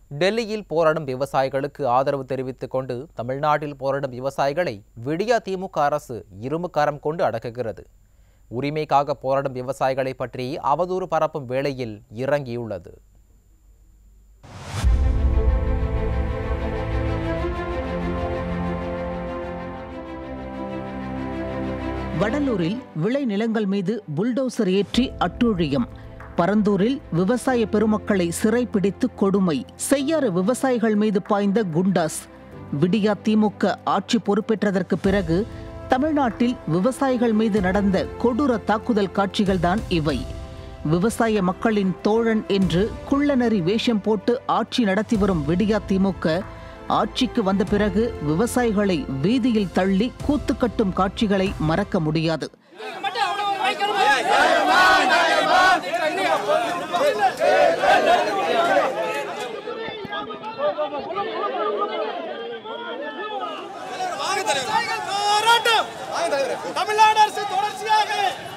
டெல்லியில் போராடும் விவசாயிகளுக்கு ஆதரவு தெரிவித்துக் கொண்டு தமிழ்நாட்டில் போராடும் விவசாயிகளை விடியா திமுக அரசு இரும்புக்கரம் கொண்டு அடக்குகிறது உரிமைக்காக போராடும் விவசாயிகளை பற்றி அவதூறு பரப்பும் வேளையில் இறங்கியுள்ளது வடலூரில் விளைநிலங்கள் மீது புல்டோசர் ஏற்றி அட்டூழியம் பரந்தூரில் விவசாய பெருமக்களை சிறைப்பிடித்து கொடுமை செய்யாறு விவசாயிகள் மீது பாய்ந்த குண்டாஸ் விடியா திமுக ஆட்சி பொறுப்பேற்றதற்கு பிறகு தமிழ்நாட்டில் விவசாயிகள் மீது நடந்த கொடூர தாக்குதல் காட்சிகள்தான் இவை விவசாய மக்களின் தோழன் என்று குள்ளநரி வேஷம் போட்டு ஆட்சி நடத்தி வரும் விடியா திமுக ஆட்சிக்கு வந்த பிறகு விவசாயிகளை வீதியில் தள்ளி கூத்து கட்டும் காட்சிகளை மறக்க முடியாது விவசாயிகள் போராட்டம் தமிழ்நாடு அரசு தொடர்ச்சியாக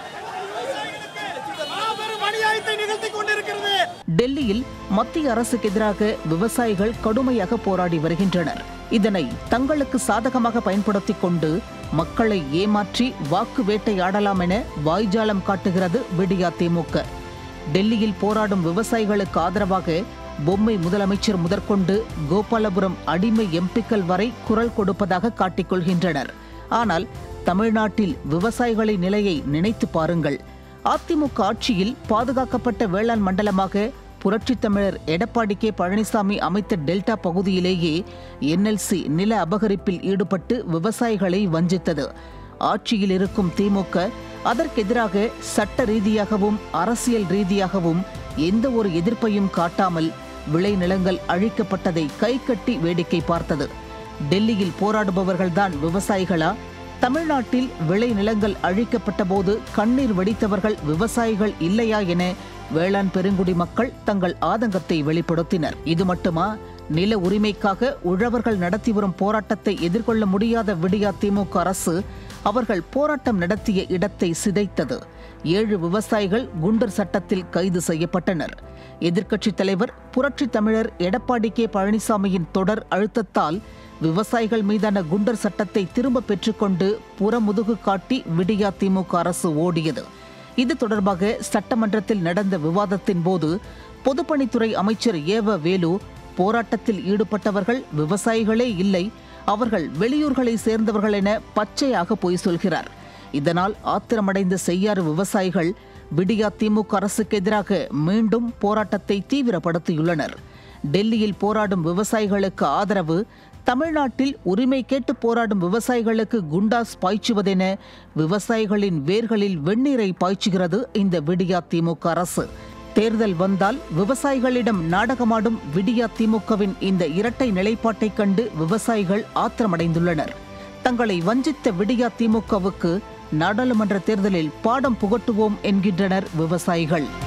விவசாயிகளுக்கு மாபெரும் அநியாயத்தை நிகழ்த்தி கொண்டிருக்கிறது டெல்லியில் மத்திய அரசுக்கு எதிராக விவசாயிகள் கடுமையாக போராடி வருகின்றனர் இதனை தங்களுக்கு சாதகமாக பயன்படுத்திக் கொண்டு மக்களை ஏமாற்றி வாக்கு வேட்டையாடலாம் என வாய்ஜாலம் காட்டுகிறது விடியா திமுக டெல்லியில் போராடும் விவசாயிகளுக்கு ஆதரவாக பொம்மை முதலமைச்சர் முதற்கொண்டு கோபாலபுரம் அடிமை எம்பிக்கள் வரை குரல் கொடுப்பதாக காட்டிக்கொள்கின்றனர் ஆனால் தமிழ்நாட்டில் விவசாயிகளின் நிலையை நினைத்து பாருங்கள் அதிமுக ஆட்சியில் பாதுகாக்கப்பட்ட வேளாண் மண்டலமாக புரட்சித் தமிழர் எடப்பாடி கே பழனிசாமி அமைத்த டெல்டா பகுதியிலேயே என்எல்சி நில அபகரிப்பில் ஈடுபட்டு விவசாயிகளை வஞ்சித்தது ஆட்சியில் இருக்கும் திமுக அதற்கெதிராக சட்ட ரீதியாகவும் அரசியல் ரீதியாகவும் எந்த ஒரு எதிர்ப்பையும் காட்டாமல் விளைநிலங்கள் அழிக்கப்பட்டதை கைகட்டி வேடிக்கை பார்த்தது டெல்லியில் போராடுபவர்கள்தான் விவசாயிகளா தமிழ்நாட்டில் விளை நிலங்கள் அழிக்கப்பட்ட போது கண்ணீர் வடித்தவர்கள் விவசாயிகள் இல்லையா என வேளாண் பெருங்குடி மக்கள் தங்கள் ஆதங்கத்தை வெளிப்படுத்தினர் இது மட்டுமா நில உரிமைக்காக உழவர்கள் நடத்தி வரும் போராட்டத்தை எதிர்கொள்ள முடியாத விடியா திமுக அரசு அவர்கள் போராட்டம் நடத்திய இடத்தை சிதைத்தது ஏழு விவசாயிகள் குண்டர் சட்டத்தில் கைது செய்யப்பட்டனர் எதிர்க்கட்சித் தலைவர் புரட்சித் தமிழர் எடப்பாடி கே பழனிசாமியின் தொடர் அழுத்தத்தால் விவசாயிகள் மீதான குண்டர் சட்டத்தை திரும்ப பெற்றுக்கொண்டு புறமுதுகு காட்டி விடியா திமுக அரசு ஓடியது இது தொடர்பாக சட்டமன்றத்தில் நடந்த விவாதத்தின் போது பொதுப்பணித்துறை அமைச்சர் ஏவ வேலு போராட்டத்தில் ஈடுபட்டவர்கள் விவசாயிகளே இல்லை அவர்கள் வெளியூர்களை சேர்ந்தவர்கள் என பச்சையாக பொய் சொல்கிறார் இதனால் ஆத்திரமடைந்த செய்யாறு விவசாயிகள் விடியா திமுக அரசுக்கு எதிராக மீண்டும் போராட்டத்தை தீவிரப்படுத்தியுள்ளனர் டெல்லியில் போராடும் விவசாயிகளுக்கு ஆதரவு தமிழ்நாட்டில் உரிமை கேட்டு போராடும் விவசாயிகளுக்கு குண்டாஸ் பாய்ச்சுவதென விவசாயிகளின் வேர்களில் வெந்நீரை பாய்ச்சுகிறது இந்த விடியா திமுக அரசு தேர்தல் வந்தால் விவசாயிகளிடம் நாடகமாடும் விடியா திமுகவின் இந்த இரட்டை நிலைப்பாட்டைக் கண்டு விவசாயிகள் ஆத்திரமடைந்துள்ளனர் தங்களை வஞ்சித்த விடியா திமுகவுக்கு நாடாளுமன்ற தேர்தலில் பாடம் புகட்டுவோம் என்கின்றனர் விவசாயிகள்